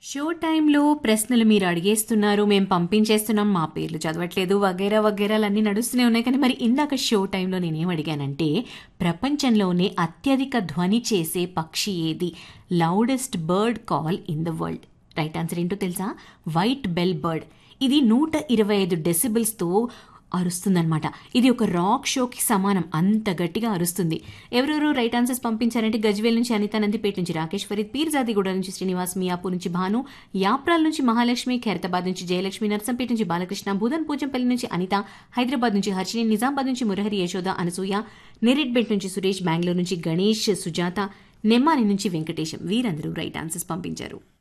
show టైంలో ప్రశ్నలు మీరు అడిగేస్తున్నారు మేము పంపించేస్తున్నాం మా పేర్లు చదవట్లేదు వగైరా వగైరాలు అన్నీ నడుస్తూనే ఉన్నాయి కానీ మరి ఇందాక షో టైంలో నేనేం అడిగానంటే ప్రపంచంలోనే అత్యధిక ధ్వని చేసే పక్షి ఏది loudest bird call in the world right answer ఏంటో తెలుసా వైట్ బెల్ బర్డ్ ఇది నూట ఇరవై ఐదు డెసిబిల్స్తో అరుస్తుందన్నమాట ఇది ఒక రాక్ షోకి సమానం అంత గట్టిగా అరుస్తుంది ఎవరెవరు రైట్ ఆన్సర్స్ పంపించారంటే గజ్వేల్ నుంచి అనిత నందిపేట నుంచి రాకేష్ ఫరీద్ పీర్జాదిగూడ నుంచి శ్రీనివాస్ మియాపూర్ నుంచి భాను యాప్రాల్ నుంచి మహాలక్ష్మి ఖైరతాబాద్ నుంచి జయలక్ష్మి నర్సంపేట నుంచి బాలకృష్ణ భూదన్ పూజంపల్లి నుంచి అనిత హైదరాబాద్ నుంచి హర్షిని నిజామాబాద్ నుంచి మురహరి యశోద అనసూయ నెరెడ్బెట్ నుంచి సురేష్ బెంగళూరు నుంచి గణేష్ సుజాత నెమ్మాని నుంచి వెంకటేశం వీరందరూ రైట్ ఆన్సర్స్ పంపించారు